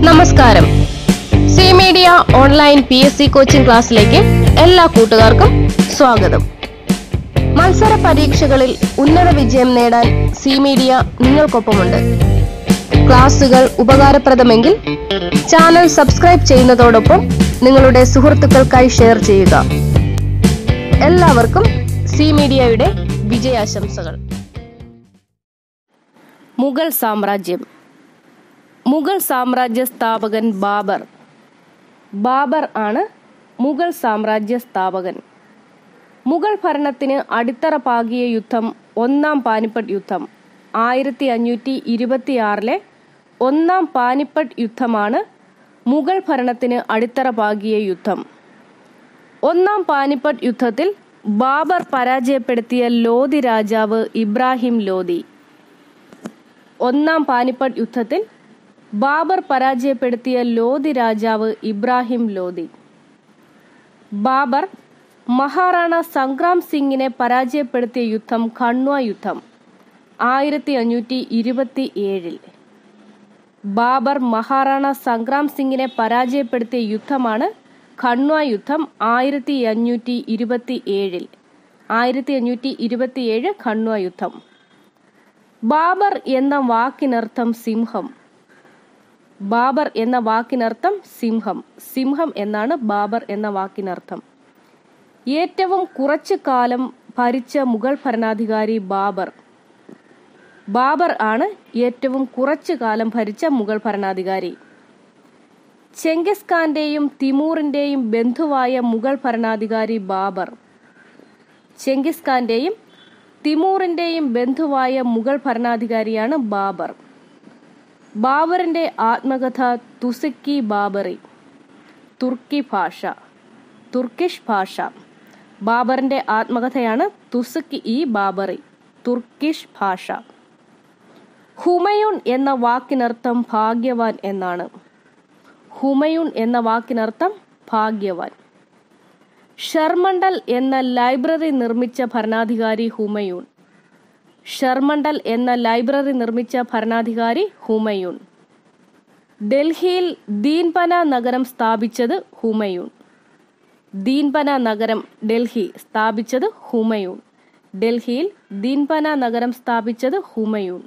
നമസ്കാരം C media online P S C coaching ക്ലാസ്സിലേക്ക് എല്ലാ കൂട്ടുകാർക്കും സ്വാഗതം മത്സര പരീക്ഷകളിൽ ഉന്നത വിജയം നേടാൻ സി മീഡിയ നിങ്ങൾക്കൊപ്പമുണ്ട് ക്ലാസുകൾ ഉപകാരപ്രദമെങ്കിൽ ചാനൽ സബ്സ്ക്രൈബ് ചെയ്യുന്നതോടൊപ്പം നിങ്ങളുടെ സുഹൃത്തുക്കൾക്കായി ഷെയർ ചെയ്യുക എല്ലാവർക്കും സി മീഡിയയുടെ വിജയാശംസകൾ മുഗൾ സാമ്രാജ്യം മുഗൾ സാമ്രാജ്യ സ്ഥാപകൻ ബാബർ ബാബർ ആണ് മുഗൾ സാമ്രാജ്യ സ്ഥാപകൻ മുഗൾ ഭരണത്തിന് അടിത്തറ പാകിയ യുദ്ധം ഒന്നാം പാനിപ്പട്ട് യുദ്ധം ആയിരത്തി അഞ്ഞൂറ്റി ഇരുപത്തിയാറിലെ ഒന്നാം പാനിപ്പട്ട് യുദ്ധമാണ് മുഗൾ ഭരണത്തിന് അടിത്തറ പാകിയ യുദ്ധം ഒന്നാം പാനിപ്പട്ട് യുദ്ധത്തിൽ ബാബർ പരാജയപ്പെടുത്തിയ ലോധി രാജാവ് ഇബ്രാഹിം ലോധി ഒന്നാം പാനിപ്പട്ട് യുദ്ധത്തിൽ ബാബർ പരാജയപ്പെടുത്തിയ ലോധി രാജാവ് ഇബ്രാഹിം ലോധി ബാബർ മഹാറാണ സംഗ്രാം സിംഗിനെ പരാജയപ്പെടുത്തിയ യുദ്ധം ഖണ്വ യുദ്ധം ആയിരത്തി അഞ്ഞൂറ്റി ഇരുപത്തി ഏഴിൽ ബാബർ മഹാറാണ സംഗ്രാം സിംഗിനെ പരാജയപ്പെടുത്തിയ യുദ്ധമാണ് ഖണ്വ യുദ്ധം ആയിരത്തി അഞ്ഞൂറ്റി ഇരുപത്തി ഏഴിൽ ആയിരത്തി അഞ്ഞൂറ്റി ഇരുപത്തി ഏഴ് ഖണ്വ യുദ്ധം ബാബർ എന്ന വാക്കിനർത്ഥം സിംഹം ബാബർ എന്ന വാക്കിനർത്ഥം സിംഹം സിംഹം എന്നാണ് ബാബർ എന്ന വാക്കിനർത്ഥം ഏറ്റവും കുറച്ചു കാലം ഭരിച്ച മുഗൾ ഭരണാധികാരി ബാബർ ബാബർ ആണ് ഏറ്റവും കുറച്ചു കാലം ഭരിച്ച മുഗൾ ഭരണാധികാരി ചെങ്കിസ് ഖാന്റെയും തിമൂറിന്റെയും ബന്ധുവായ മുഗൾ ഭരണാധികാരി ബാബർ ചെങ്കിസ് ഖാന്റെയും തിമൂറിന്റെയും ബന്ധുവായ മുഗൾ ഭരണാധികാരിയാണ് ബാബർ ബാബറിന്റെ ആത്മകഥ തുസിക്കി ബാബറി തുർക്കി ഭാഷ തുർക്കിഷ് ഭാഷ ബാബറിന്റെ ആത്മകഥയാണ് തുസുക്കി ഇ ബാബറി തുർക്കിഷ് ഭാഷ ഹുമയൂൺ എന്ന വാക്കിനർത്ഥം ഭാഗ്യവാൻ എന്നാണ് ഹുമയൂൺ എന്ന വാക്കിനർത്ഥം ഭാഗ്യവാൻ ഷർമണ്ടൽ എന്ന ലൈബ്രറി നിർമ്മിച്ച ഭരണാധികാരി ഹുമയൂൺ ഷർമണ്ടൽ എന്ന ലൈബ്രറി നിർമ്മിച്ച ഭരണാധികാരി ഹുമയൂൺ ഡൽഹിയിൽ ദീൻപന നഗരം സ്ഥാപിച്ചത് ഹുമയൂൺ ദീൻപന നഗരം ഡൽഹി സ്ഥാപിച്ചത് ഹുമയൂൺ ഡൽഹിയിൽ ദീൻപന നഗരം സ്ഥാപിച്ചത് ഹുമയൂൺ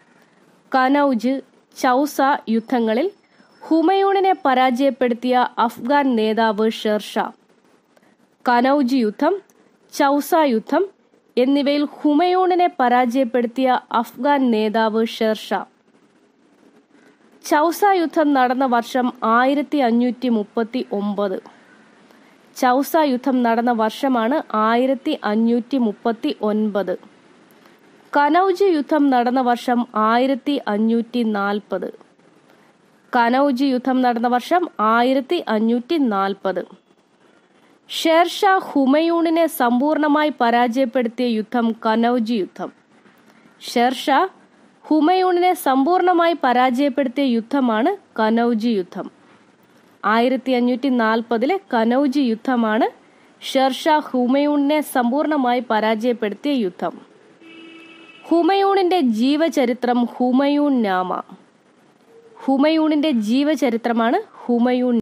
കനൌജ് ചൗസ യുദ്ധങ്ങളിൽ ഹുമയൂണിനെ പരാജയപ്പെടുത്തിയ അഫ്ഗാൻ നേതാവ് ഷെർഷാ കനൌജ് യുദ്ധം ചൗസ യുദ്ധം എന്നിവയിൽ ഹുമയൂണിനെ പരാജയപ്പെടുത്തിയ അഫ്ഗാൻ നേതാവ് ഷെർഷാ ചൗസ യുദ്ധം നടന്ന വർഷം ആയിരത്തി അഞ്ഞൂറ്റി മുപ്പത്തി ഒമ്പത് ചൗസ യുദ്ധം നടന്ന വർഷമാണ് ആയിരത്തി അഞ്ഞൂറ്റി മുപ്പത്തി ഒൻപത് കനൌജ് യുദ്ധം നടന്ന വർഷം ആയിരത്തി അഞ്ഞൂറ്റി നാൽപ്പത് കനൌജ് യുദ്ധം നടന്ന വർഷം ആയിരത്തി അഞ്ഞൂറ്റി നാൽപ്പത് ഷേർഷാ ഹുമയൂണിനെ സമ്പൂർണമായി പരാജയപ്പെടുത്തിയ യുദ്ധം കനൌജ് യുദ്ധം ഷേർഷാ ഹുമയൂണിനെ സമ്പൂർണമായി പരാജയപ്പെടുത്തിയ യുദ്ധമാണ് കനൌജ് യുദ്ധം ആയിരത്തി അഞ്ഞൂറ്റി നാൽപ്പതിലെ കനൌജ് യുദ്ധമാണ് ഷെർഷാ ഹുമയൂണിനെ സമ്പൂർണമായി പരാജയപ്പെടുത്തിയ യുദ്ധം ഹുമയൂണിന്റെ ജീവചരിത്രം ഹുമയൂൺ നാമ ഹുമയൂണിന്റെ ജീവചരിത്രമാണ് ഹുമയൂൺ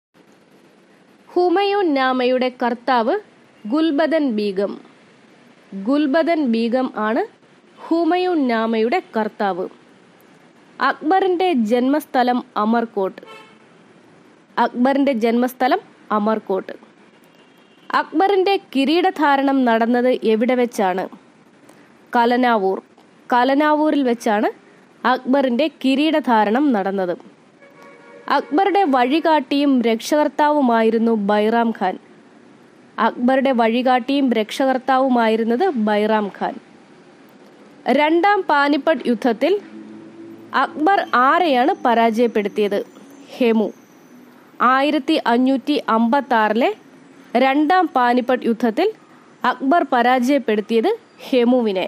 ഹുമയൂൺ നാമയുടെ കർത്താവ് ഗുൽബദൻ ബീഗം ഗുൽബദൻ ബീഗം ആണ് ഹുമയൂൺ നാമയുടെ കർത്താവ് അക്ബറിന്റെ ജന്മസ്ഥലം അമർകോട്ട് അക്ബറിന്റെ ജന്മസ്ഥലം അമർകോട്ട് അക്ബറിന്റെ കിരീടധാരണം നടന്നത് എവിടെ വെച്ചാണ് കലനാവൂർ കലനാവൂരിൽ വെച്ചാണ് അക്ബറിന്റെ കിരീടധാരണം നടന്നത് അക്ബറുടെ വഴികാട്ടിയും രക്ഷകർത്താവുമായിരുന്നു ബൈറാം ഖാൻ അക്ബറുടെ വഴികാട്ടിയും രക്ഷകർത്താവുമായിരുന്നത് ബൈറാം ഖാൻ രണ്ടാം പാനിപ്പട്ട് യുദ്ധത്തിൽ അക്ബർ ആരെയാണ് പരാജയപ്പെടുത്തിയത് ഹെമു ആയിരത്തി അഞ്ഞൂറ്റി അമ്പത്തി ആറിലെ രണ്ടാം പാനിപ്പട്ട് യുദ്ധത്തിൽ അക്ബർ പരാജയപ്പെടുത്തിയത് ഹെമുവിനെ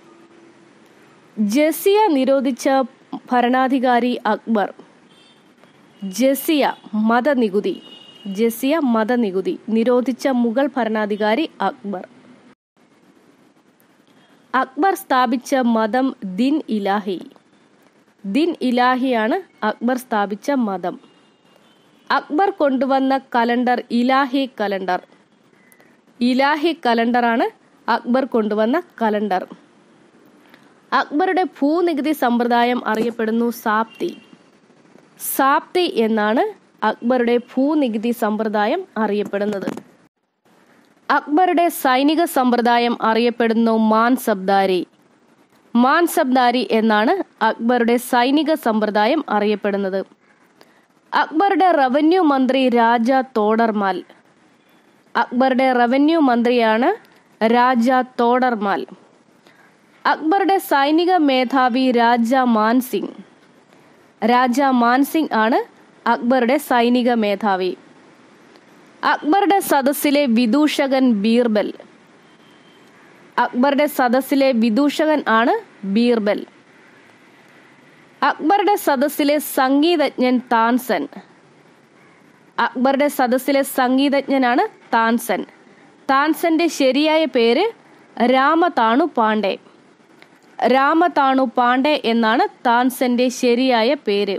ജസിയ നിരോധിച്ച ഭരണാധികാരി അക്ബർ ജസിയ മതനികുതി ജസിയ മതനികുതി നിരോധിച്ച മുഗൾ ഭരണാധികാരി അക്ബർ അക്ബർ സ്ഥാപിച്ച മതം ദിൻ ഇലാഹി ദിൻ ഇലാഹിയാണ് അക്ബർ സ്ഥാപിച്ച മതം അക്ബർ കൊണ്ടുവന്ന കലണ്ടർ ഇലാഹി കലണ്ടർ ഇലാഹി കലണ്ടറാണ് അക്ബർ കൊണ്ടുവന്ന കലണ്ടർ അക്ബറുടെ ഭൂനികുതി സമ്പ്രദായം അറിയപ്പെടുന്നു സാപ്തി സാപ്തി എന്നാണ് അക്ബറുടെ ഭൂനികുതി സമ്പ്രദായം അറിയപ്പെടുന്നത് അക്ബറുടെ സൈനിക സമ്പ്രദായം അറിയപ്പെടുന്നു മാൻസബ്ദാരി മാൻസബ്ദാരി എന്നാണ് അക്ബറുടെ സൈനിക സമ്പ്രദായം അറിയപ്പെടുന്നത് അക്ബറുടെ റവന്യൂ മന്ത്രി രാജ തോഡർമാൽ അക്ബറുടെ റവന്യൂ മന്ത്രിയാണ് രാജ തോഡർമാൽ അക്ബറുടെ സൈനിക മേധാവി രാജ മാൻസിംഗ് രാജ മാൻസിംഗ് ആണ് അക്ബറുടെ സൈനിക മേധാവി അക്ബറുടെ സദസ്സിലെ വിദൂഷകൻ ബീർബൽ അക്ബറുടെ സദസ്സിലെ വിദൂഷകൻ ആണ് ബീർബൽ അക്ബറുടെ സദസ്സിലെ സംഗീതജ്ഞൻ താൻസൻ അക്ബറുടെ സദസ്സിലെ സംഗീതജ്ഞനാണ് താൻസൻ താൻസന്റെ ശരിയായ പേര് രാമതാണു പാണ്ഡെ രാമതാണു പാണ്ഡെ എന്നാണ് താൻസന്റെ ശരിയായ പേര്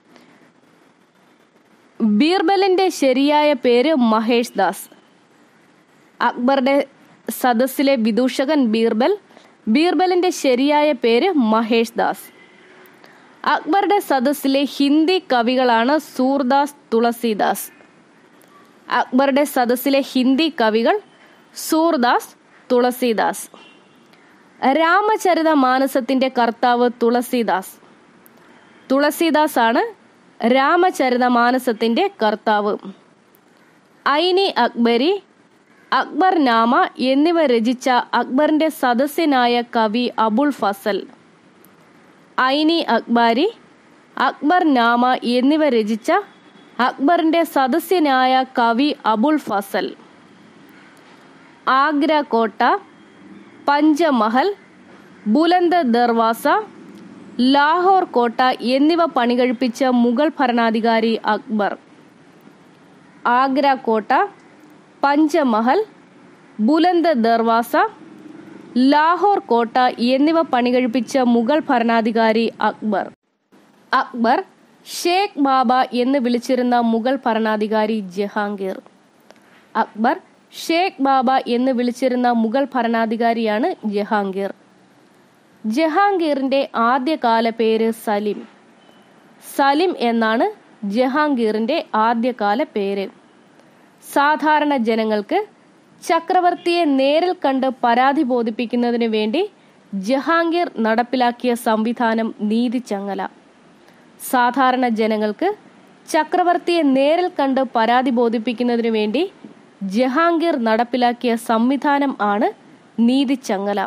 ബീർബലിന്റെ ശരിയായ പേര് മഹേഷ് ദാസ് അക്ബറുടെ സദസ്സിലെ വിദൂഷകൻ ബീർബൽ ബീർബലിന്റെ ശരിയായ പേര് മഹേഷ് ദാസ് അക്ബറുടെ സദസ്സിലെ ഹിന്ദി കവികളാണ് സൂർദാസ് തുളസിദാസ് അക്ബറുടെ സദസ്സിലെ ഹിന്ദി കവികൾ സൂർദാസ് തുളസിദാസ് രാമചരിത മാനസത്തിന്റെ കർത്താവ് തുളസിദാസ് തുളസിദാസ് ആണ് രാമചരിത മാനസത്തിന്റെ കർത്താവ് ഐനി അക്ബരി അക്ബർ നാമ എന്നിവ രചിച്ച അക്ബറിന്റെ സദസ്യനായ കവി അബുൾ ഫസൽ ഐനി അക്ബാരി അക്ബർ നാമ എന്നിവ രചിച്ച അക്ബറിന്റെ സദസ്യനായ കവി അബുൾ ഫസൽ ആഗ്ര കോട്ട പഞ്ചമഹൽ ബുലന്ദ് ദർവാസ ലാഹോർ കോട്ട എന്നിവ പണികഴിപ്പിച്ച മുഗൾ ഭരണാധികാരി അക്ബർ ആഗ്ര കോട്ട പഞ്ചമഹൽ ബുലന്ദ് ദർവാസ ലാഹോർ കോട്ട എന്നിവ പണികഴിപ്പിച്ച മുഗൾ ഭരണാധികാരി അക്ബർ അക്ബർ ഷേഖ് ബാബ എന്ന് വിളിച്ചിരുന്ന മുഗൾ ഭരണാധികാരി ജഹാംഗീർ അക്ബർ ഷേഖ് ബാബ എന്ന് വിളിച്ചിരുന്ന മുഗൾ ഭരണാധികാരിയാണ് ജഹാംഗീർ ജഹാംഗീറിന്റെ ആദ്യകാല പേര് സലിം സലിം എന്നാണ് ജഹാംഗീറിന്റെ ആദ്യകാല പേര് സാധാരണ ജനങ്ങൾക്ക് ചക്രവർത്തിയെ നേരിൽ കണ്ട് പരാതി ബോധിപ്പിക്കുന്നതിന് വേണ്ടി ജഹാംഗീർ നടപ്പിലാക്കിയ സംവിധാനം നീതിച്ചങ്ങല സാധാരണ ജനങ്ങൾക്ക് ചക്രവർത്തിയെ നേരിൽ കണ്ട് പരാതി ബോധിപ്പിക്കുന്നതിന് വേണ്ടി ജഹാംഗീർ നടപ്പിലാക്കിയ സംവിധാനം ആണ് നീതിച്ചങ്ങല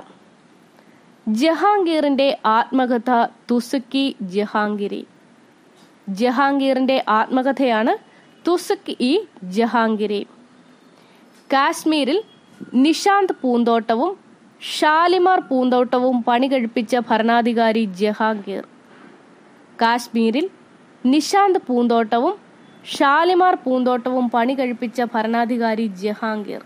ജഹാംഗീറിന്റെ ആത്മകഥ തുസുക്കി ജഹാംഗീരി ജഹാംഗീറിന്റെ ആത്മകഥയാണ് തുസുക്ക് ഇ ജഹാംഗീരി കാശ്മീരിൽ നിഷാന്ത് പൂന്തോട്ടവും ഷാലിമാർ പൂന്തോട്ടവും പണികഴിപ്പിച്ച ഭരണാധികാരി ജഹാംഗീർ കാശ്മീരിൽ നിഷാന്ത് പൂന്തോട്ടവും ഷാലിമാർ പൂന്തോട്ടവും പണികഴിപ്പിച്ച ഭരണാധികാരി ജഹാംഗീർ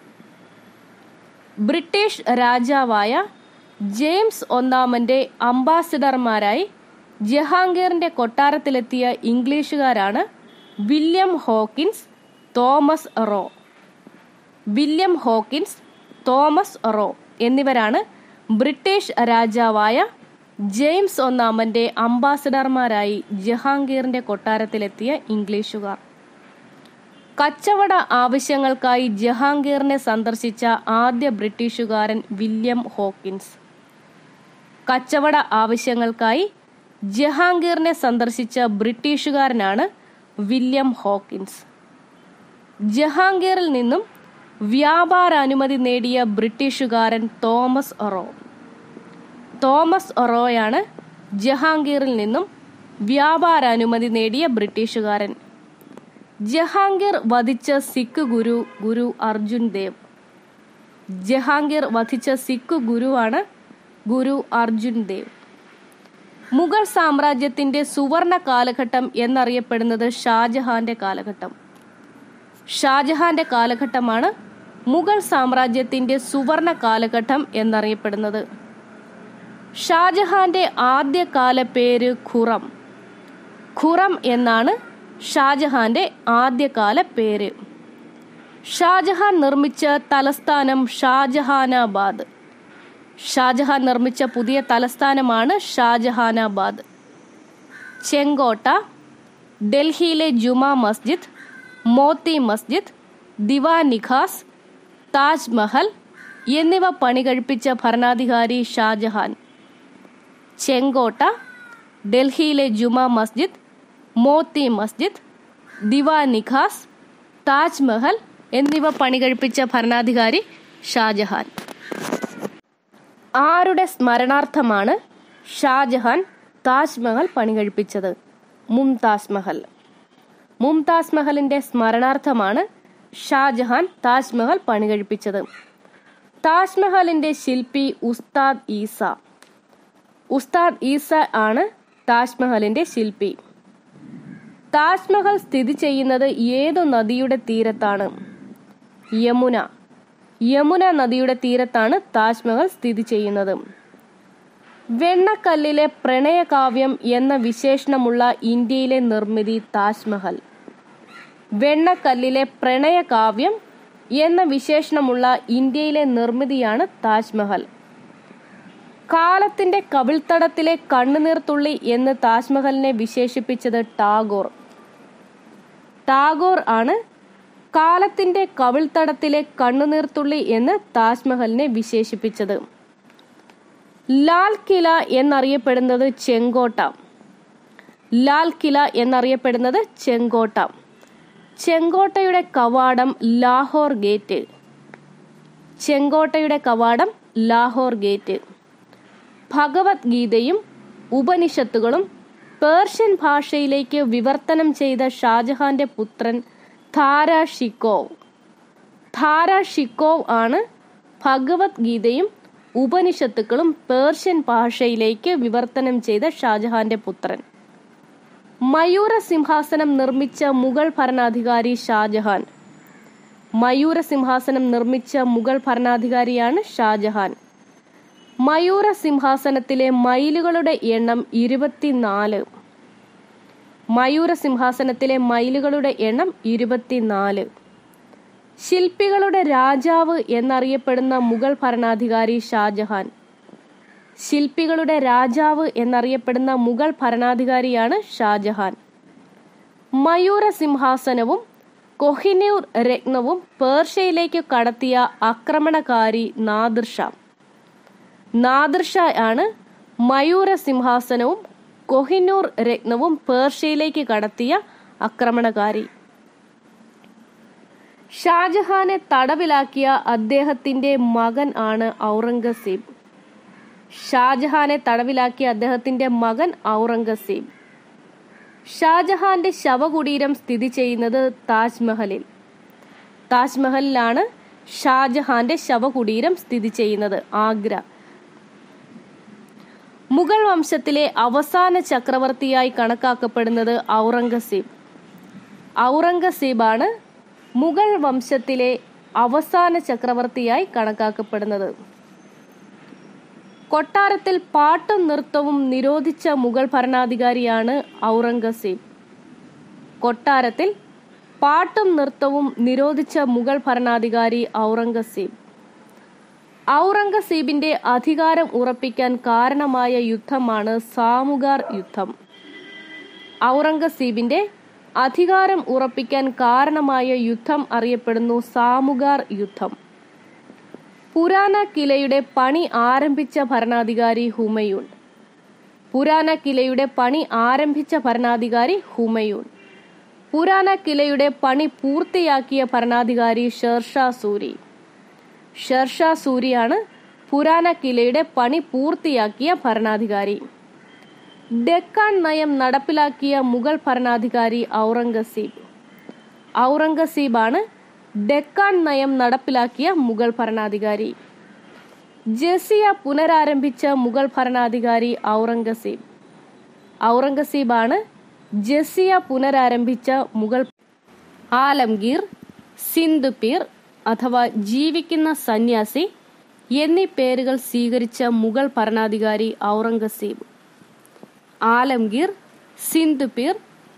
ബ്രിട്ടീഷ് രാജാവായ ജെയിംസ് ഒന്നാമന്റെ അംബാസിഡർമാരായി ജഹാംഗീറിന്റെ കൊട്ടാരത്തിലെത്തിയ ഇംഗ്ലീഷുകാരാണ് William Hawkins Thomas Roe William Hawkins Thomas Roe എന്നിവരാണ് ബ്രിട്ടീഷ് രാജാവായ ജെയിംസ് ഒന്നാമന്റെ അംബാസിഡർമാരായി ജഹാംഗീറിന്റെ കൊട്ടാരത്തിലെത്തിയ ഇംഗ്ലീഷുകാർ കച്ചവട ആവശ്യങ്ങൾക്കായി ജഹാംഗീറിനെ സന്ദർശിച്ച ആദ്യ ബ്രിട്ടീഷുകാരൻ വില്യം ഹോക്കിൻസ് കച്ചവട ആവശ്യങ്ങൾക്കായി ജഹാംഗീറിനെ സന്ദർശിച്ച ബ്രിട്ടീഷുകാരനാണ് വില്യം ഹോക്കിൻസ് ജഹാംഗീറിൽ നിന്നും വ്യാപാരാനുമതി നേടിയ ബ്രിട്ടീഷുകാരൻ തോമസ് ഒറോ തോമസ് ഒറോയാണ് ജഹാംഗീറിൽ നിന്നും വ്യാപാരാനുമതി നേടിയ ബ്രിട്ടീഷുകാരൻ ജഹാംഗീർ വധിച്ച സിഖ് ഗുരു ഗുരു അർജുൻ ദേവ് ജഹാംഗീർ വധിച്ച സിഖ് ഗുരുവാണ് ഗുരു അർജുൻ ദേവ് മുഗൾ സാമ്രാജ്യത്തിന്റെ സുവർണ കാലഘട്ടം എന്നറിയപ്പെടുന്നത് ഷാജഹാന്റെ കാലഘട്ടം ഷാജഹാന്റെ കാലഘട്ടമാണ് മുഗൾ സാമ്രാജ്യത്തിന്റെ സുവർണ കാലഘട്ടം എന്നറിയപ്പെടുന്നത് ഷാജഹാന്റെ ആദ്യകാല പേര് ഖുറം ഖുറം എന്നാണ് ഷാജഹാന്റെ ആദ്യകാല പേര് ഷാജഹാൻ നിർമ്മിച്ച തലസ്ഥാനം ഷാജഹാനാബാദ് ഷാജഹാൻ നിർമ്മിച്ച പുതിയ തലസ്ഥാനമാണ് ഷാജഹാനാബാദ് ചെങ്കോട്ട ഡൽഹിയിലെ ജുമാ മസ്ജിദ് മോത്തി മസ്ജിദ് ദിവാ നിഖാസ് താജ്മഹൽ എന്നിവ പണികഴിപ്പിച്ച ഭരണാധികാരി ഷാജഹാൻ ചെങ്കോട്ട ഡൽഹിയിലെ ജുമാ മസ്ജിദ് മോത്തി മസ്ജിദ് ദിവാ നിഖാസ് താജ്മഹൽ എന്നിവ പണികഴിപ്പിച്ച ഭരണാധികാരി ഷാജഹാൻ ആരുടെ സ്മരണാർത്ഥമാണ് ഷാജഹാൻ താജ്മഹൽ പണികഴിപ്പിച്ചത് മുംതാസ് മഹൽ മുംതാസ് മഹലിന്റെ സ്മരണാർത്ഥമാണ് ഷാജഹാൻ താജ്മഹൽ പണികഴിപ്പിച്ചത് താജ്മഹലിന്റെ ശില്പി ഉസ്താദ് ഈസ ഉസ്താദ് ഈസ ആണ് താജ്മഹലിന്റെ ശില്പി താജ്മഹൽ സ്ഥിതി ചെയ്യുന്നത് ഏതു നദിയുടെ തീരത്താണ് യമുന യമുന നദിയുടെ തീരത്താണ് താജ്മഹൽ സ്ഥിതി ചെയ്യുന്നത് വെണ്ണക്കല്ലിലെ പ്രണയകാവ്യം എന്ന വിശേഷണമുള്ള ഇന്ത്യയിലെ നിർമ്മിതി താജ്മഹൽ വെണ്ണക്കല്ലിലെ പ്രണയകാവ്യം എന്ന വിശേഷണമുള്ള ഇന്ത്യയിലെ നിർമ്മിതിയാണ് താജ്മഹൽ കാലത്തിന്റെ കവിൾത്തടത്തിലെ കണ്ണുനീർത്തുള്ളി എന്ന് താജ്മഹലിനെ വിശേഷിപ്പിച്ചത് ടാഗോർ ടാഗോർ ആണ് കാലത്തിന്റെ കവിൾത്തടത്തിലെ കണ്ണുനീർത്തുള്ളി എന്ന് താജ്മഹലിനെ വിശേഷിപ്പിച്ചത് ലാൽ കില എന്നറിയപ്പെടുന്നത് ചെങ്കോട്ട ലാൽ കില എന്നറിയപ്പെടുന്നത് ചെങ്കോട്ട ചെങ്കോട്ടയുടെ കവാടം ലാഹോർ ഗേറ്റ് ചെങ്കോട്ടയുടെ കവാടം ലാഹോർ ഗേറ്റ് ഭഗവത്ഗീതയും ഉപനിഷത്തുകളും പേർഷ്യൻ ഭാഷയിലേക്ക് വിവർത്തനം ചെയ്ത ഷാജഹാന്റെ പുത്രൻ ധാര ഷിക്കോവ് ധാര ഷിക്കോവ് ആണ് ഭഗവത്ഗീതയും ഉപനിഷത്തുക്കളും പേർഷ്യൻ ഭാഷയിലേക്ക് വിവർത്തനം ചെയ്ത ഷാജഹാന്റെ പുത്രൻ മയൂര സിംഹാസനം നിർമ്മിച്ച മുഗൾ ഭരണാധികാരി ഷാജഹാൻ മയൂര സിംഹാസനം നിർമ്മിച്ച മുഗൾ ഭരണാധികാരിയാണ് ഷാജഹാൻ മയൂര സിംഹാസനത്തിലെ മയിലുകളുടെ എണ്ണം ഇരുപത്തിനാല് മയൂര സിംഹാസനത്തിലെ മയിലുകളുടെ എണ്ണം ഇരുപത്തിനാല് ശില്പികളുടെ രാജാവ് എന്നറിയപ്പെടുന്ന മുഗൾ ഭരണാധികാരി ഷാജഹാൻ ശില്പികളുടെ രാജാവ് എന്നറിയപ്പെടുന്ന മുഗൾ ഭരണാധികാരിയാണ് ഷാജഹാൻ മയൂര സിംഹാസനവും കൊഹിനൂർ രത്നവും പേർഷ്യയിലേക്ക് കടത്തിയ ആക്രമണകാരി നാദിർ ഷാ നാദിർ ഷാ ആണ് മയൂര സിംഹാസനവും കൊഹിനൂർ രത്നവും പേർഷ്യയിലേക്ക് കടത്തിയ ആക്രമണകാരി ഷാജഹാനെ തടവിലാക്കിയ അദ്ദേഹത്തിന്റെ മകൻ ആണ് ഔറംഗസീബ് ഷാജഹാനെ തടവിലാക്കിയ അദ്ദേഹത്തിന്റെ മകൻ ഔറംഗസീബ് ഷാജഹാന്റെ ശവകുടീരം സ്ഥിതി ചെയ്യുന്നത് താജ്മഹലിൽ താജ്മഹലിലാണ് ഷാജഹാന്റെ ശവകുടീരം സ്ഥിതി ചെയ്യുന്നത് ആഗ്ര മുഗൾ വംശത്തിലെ അവസാന ചക്രവർത്തിയായി കണക്കാക്കപ്പെടുന്നത് ഔറംഗസീബ് ഔറംഗസീബാണ് മുഗൾ വംശത്തിലെ അവസാന ചക്രവർത്തിയായി കണക്കാക്കപ്പെടുന്നത് കൊട്ടാരത്തിൽ പാട്ടും നൃത്തവും നിരോധിച്ച മുഗൾ ഭരണാധികാരിയാണ് ഔറംഗസീബ് കൊട്ടാരത്തിൽ പാട്ടും നൃത്തവും നിരോധിച്ച മുഗൾ ഭരണാധികാരി ഔറംഗസീബ് ഔറംഗസീബിന്റെ അധികാരം ഉറപ്പിക്കാൻ കാരണമായ യുദ്ധമാണ് സാമുഗാർ യുദ്ധം ഔറംഗസീബിന്റെ അധികാരം ഉറപ്പിക്കാൻ കാരണമായ യുദ്ധം അറിയപ്പെടുന്നു സാമുഗാർ യുദ്ധം പുരാന കിലയുടെ പണി ആരംഭിച്ച ഭരണാധികാരി ഹുമയൂൺ പുരാന കിലയുടെ പണി ആരംഭിച്ച ഭരണാധികാരി ഹുമയൂൺ പുരാന കിലയുടെ പണി പൂർത്തിയാക്കിയ ഭരണാധികാരി ഷെർഷാ സൂരി ഷെർഷാ സൂരിയാണ് പുരാന കിലയുടെ പണി പൂർത്തിയാക്കിയ ഭരണാധികാരി ഡെക്കാൻ നയം നടപ്പിലാക്കിയ മുഗൾ ഭരണാധികാരി ഔറംഗസീബ് ഔറംഗസീബാണ് ഡെക്കാൻ നയം നടപ്പിലാക്കിയ മുഗൾ ഭരണാധികാരി ജസിയ പുനരാരംഭിച്ച മുഗൾ ഭരണാധികാരി ഔറംഗസീബ് ഔറംഗസീബാണ് ജസിയ പുനരാരംഭിച്ച മുഗൾ ആലംഗീർ സിന്ധുപീർ അഥവാ ജീവിക്കുന്ന സന്യാസി എന്നീ പേരുകൾ സ്വീകരിച്ച മുഗൾ ഭരണാധികാരി ഔറംഗസീബ് ആലംഗീർ സിന്ധുപീർ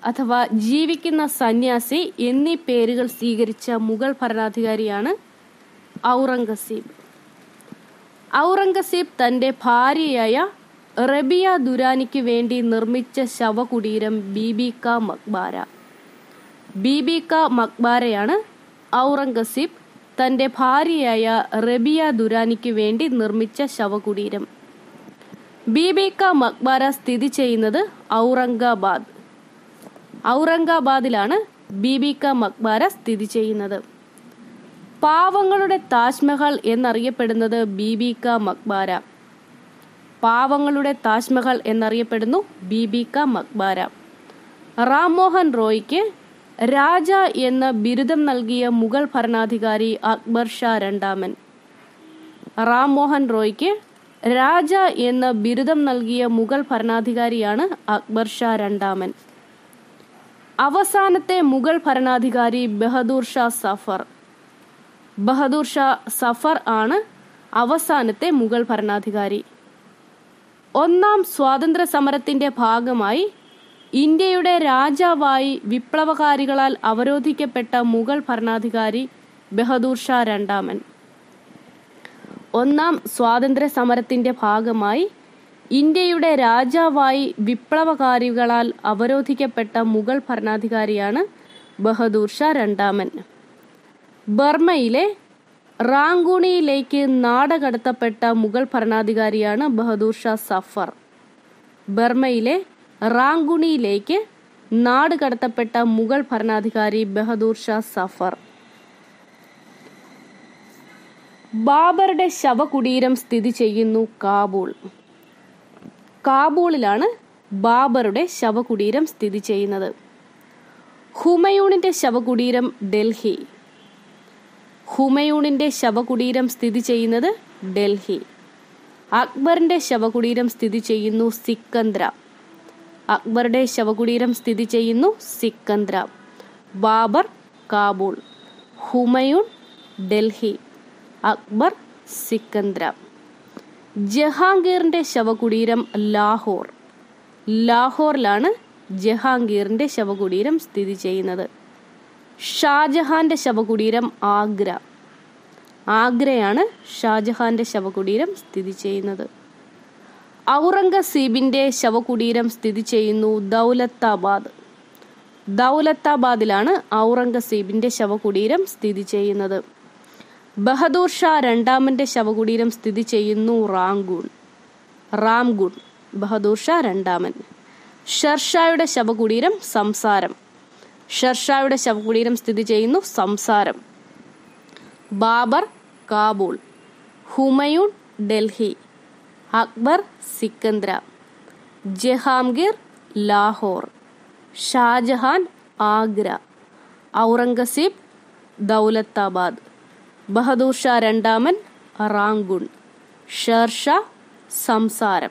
അഥവാ ജീവിക്കുന്ന സന്യാസി എന്നീ പേരുകൾ സ്വീകരിച്ച മുഗൾ ഭരണാധികാരിയാണ് ഔറംഗസീബ് ഔറംഗസീബ് തന്റെ ഭാര്യയായ റബിയ ദുരാനിക്ക് വേണ്ടി നിർമ്മിച്ച ശവകുടീരം ബീബി ക മക്ബാര ബീബി ക മക്ബാരയാണ് ഔറംഗസീബ് തന്റെ ഭാര്യയായ റബിയ ദുരാനിക്ക് വേണ്ടി നിർമ്മിച്ച ശവകുടീരം ബീബി ക മക്ബാര സ്ഥിതി ചെയ്യുന്നത് ഔറംഗാബാദ് ഔറംഗാബാദിലാണ് ബീബി ക മക്ബാര സ്ഥിതി ചെയ്യുന്നത് പാവങ്ങളുടെ താജ്മഹൽ എന്നറിയപ്പെടുന്നത് ബീബി ക മക്ബാര പാവങ്ങളുടെ താജ്മഹൽ എന്നറിയപ്പെടുന്നു ബീബി ക മക്ബാര റാം മോഹൻ റോയ്ക്ക് രാജ എന്ന ബിരുദം നൽകിയ മുഗൾ ഭരണാധികാരി അക്ബർ ഷാ രണ്ടാമൻ റാം മോഹൻ റോയ്ക്ക് രാജ എന്ന ബിരുദം നൽകിയ മുഗൾ ഭരണാധികാരിയാണ് അക്ബർ ഷാ രണ്ടാമൻ അവസാനത്തെ മുഗൾ ഭരണാധികാരി ബഹദൂർ ഷാ സഫർ ബഹദൂർ ഷാ സഫർ ആണ് അവസാനത്തെ മുഗൾ ഭരണാധികാരി ഒന്നാം സ്വാതന്ത്ര്യ സമരത്തിന്റെ ഭാഗമായി ഇന്ത്യയുടെ രാജാവായി വിപ്ലവകാരികളാൽ അവരോധിക്കപ്പെട്ട മുഗൾ ഭരണാധികാരി ബഹദൂർ ഷാ രണ്ടാമൻ ഒന്നാം സ്വാതന്ത്ര്യ സമരത്തിന്റെ ഭാഗമായി ഇന്ത്യയുടെ രാജാവായി വിപ്ലവകാരികളാൽ അവരോധിക്കപ്പെട്ട മുഗൾ ഭരണാധികാരിയാണ് ബഹദൂർ ഷാ രണ്ടാമൻ ബർമയിലെ റാങ്കൂണിയിലേക്ക് നാടകടത്തപ്പെട്ട മുഗൾ ഭരണാധികാരിയാണ് ബഹദൂർ ഷാ സഫർ ബർമയിലെ റാങ്കുണിയിലേക്ക് നാട് കടത്തപ്പെട്ട മുഗൾ ഭരണാധികാരി ബഹദൂർ ഷാ സഫർ ബാബറുടെ ശവകുടീരം സ്ഥിതി ചെയ്യുന്നു കാബൂൾ കാബൂളിലാണ് ബാബറുടെ ശവകുടീരം സ്ഥിതി ചെയ്യുന്നത് ഹുമയൂണിന്റെ ശവകുടീരം ഡൽഹി ഹുമയൂണിന്റെ ശവകുടീരം സ്ഥിതി ചെയ്യുന്നത് ഡൽഹി അക്ബറിന്റെ ശവകുടീരം സ്ഥിതി ചെയ്യുന്നു സിക്കന്ദ്ര അക്ബറുടെ ശവകുടീരം സ്ഥിതി ചെയ്യുന്നു സിക്കന്ദ്ര ബാബർ കാബൂൾ ഹുമയൂൺ ഡൽഹി അക്ബർ സിക്കന്ദ്ര ജഹാംഗീറിന്റെ ശവകുടീരം ലാഹോർ ലാഹോറിലാണ് ജഹാംഗീറിന്റെ ശവകുടീരം സ്ഥിതി ചെയ്യുന്നത് ഷാജഹാന്റെ ശവകുടീരം ആഗ്ര ആഗ്രയാണ് ഷാജഹാന്റെ ശവകുടീരം സ്ഥിതി ചെയ്യുന്നത് ഔറംഗസീബിന്റെ ശവകുടീരം സ്ഥിതി ചെയ്യുന്നു ദൗലത്താബാദ് ദൗലത്താബാദിലാണ് ഔറംഗസീബിന്റെ ശവകുടീരം സ്ഥിതി ചെയ്യുന്നത് ബഹദൂർ ഷാ രണ്ടാമന്റെ ശവകുടീരം സ്ഥിതി ചെയ്യുന്നു റാംഗൂൺ റാംഗുൺ ബഹദൂർ ഷാ രണ്ടാമൻ ഷർഷായുടെ ശവകുടീരം സംസാരം ഷർഷായുടെ ശവകുടീരം സ്ഥിതി ചെയ്യുന്നു സംസാരം ബാബർ കാബൂൾ ഹുമയൂൺ ഡൽഹി അക്ബർ സിക്കന്ദ്ര ജഹാംഗീർ ലാഹോർ ഷാജഹാൻ ആഗ്ര ഔറംഗസീബ് ദൗലത്താബാദ് ബഹദൂർ ഷാ രണ്ടാമൻ റാങ്കുൺ ഷേർഷാ സംസാരം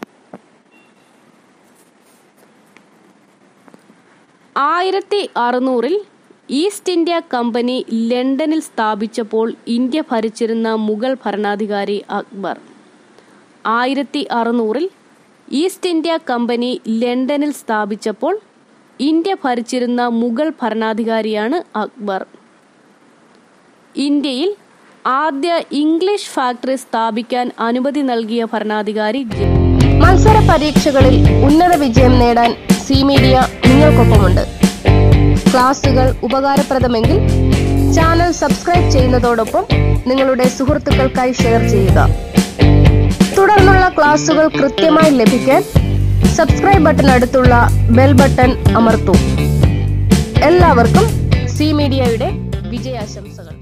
ആയിരത്തി അറുന്നൂറിൽ ഈസ്റ്റ് ഇന്ത്യ കമ്പനി ലണ്ടനിൽ സ്ഥാപിച്ചപ്പോൾ ഇന്ത്യ ഭരിച്ചിരുന്ന മുഗൾ ഭരണാധികാരി അക്ബർ ആയിരത്തി അറുന്നൂറിൽ ഈസ്റ്റ് ഇന്ത്യ കമ്പനി ലണ്ടനിൽ സ്ഥാപിച്ചപ്പോൾ ഇന്ത്യ ഭരിച്ചിരുന്ന മുഗൾ ഭരണാധികാരിയാണ് അക്ബർ ഇന്ത്യയിൽ ആദ്യ ഇംഗ്ലീഷ് ഫാക്ടറി സ്ഥാപിക്കാൻ അനുമതി നൽകിയ ഭരണാധികാരി ജെ- മത്സര പരീക്ഷകളിൽ ഉന്നത വിജയം നേടാൻ സി മീഡിയ നിങ്ങൾക്കൊപ്പമുണ്ട് ക്ലാസുകൾ ഉപകാരപ്രദമെങ്കിൽ ചാനൽ സബ്സ്ക്രൈബ് ചെയ്യുന്നതോടൊപ്പം നിങ്ങളുടെ സുഹൃത്തുക്കൾക്കായി ഷെയർ ചെയ്യുക തുടർന്നുള്ള ക്ലാസുകൾ കൃത്യമായി ലഭിക്കാൻ സബ്സ്ക്രൈബ് ബട്ടൺ അടുത്തുള്ള ബെൽ ബട്ടൺ അമർത്തൂ എല്ലാവർക്കും സി മീഡിയയുടെ വിജയാശംസകൾ